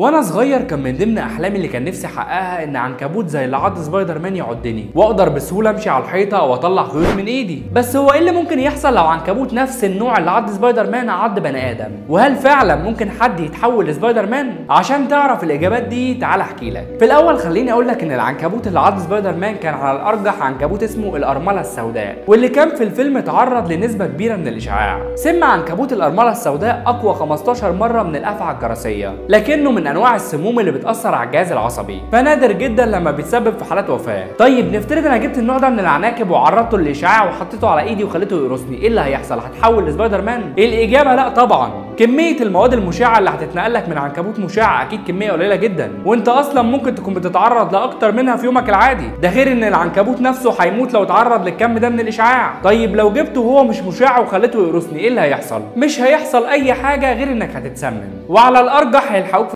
وانا صغير كان من ضمن احلامي اللي كان نفسي احققها ان عنكبوت زي اللي عض سبايدر مان يعضني واقدر بسهوله امشي على الحيطه او اطلع خيوط من ايدي بس هو ايه اللي ممكن يحصل لو عنكبوت نفس النوع اللي عض سبايدر مان عض بني ادم وهل فعلا ممكن حد يتحول لسبايدر مان عشان تعرف الاجابات دي تعال احكي لك في الاول خليني اقول لك ان العنكبوت اللي عض سبايدر مان كان على الارجح عنكبوت اسمه الارمله السوداء واللي كان في الفيلم اتعرض لنسبه كبيره من الاشعاع سم عنكبوت الارمله السوداء اقوى 15 مره من الافعى الجراثيه لكنه من انواع السموم اللي بتاثر على الجهاز العصبي فنادر جدا لما بيتسبب في حالات وفاه طيب نفترض انا جبت النوع ده من العناكب وعرضته للاشعاع وحطيته على ايدي وخليته يقرصني ايه اللي هيحصل هتحول لسبايدر مان الاجابه لا طبعا كميه المواد المشعه اللي هتتنقل لك من عنكبوت مشع اكيد كميه قليله جدا وانت اصلا ممكن تكون بتتعرض لاكتر منها في يومك العادي ده غير ان العنكبوت نفسه هيموت لو اتعرض للكم ده من الاشعاع طيب لو جبته وهو مش مشع وخليته يقرصني ايه اللي هيحصل مش هيحصل اي حاجه غير انك هتتسمم وعلى الارجح هيلحقوك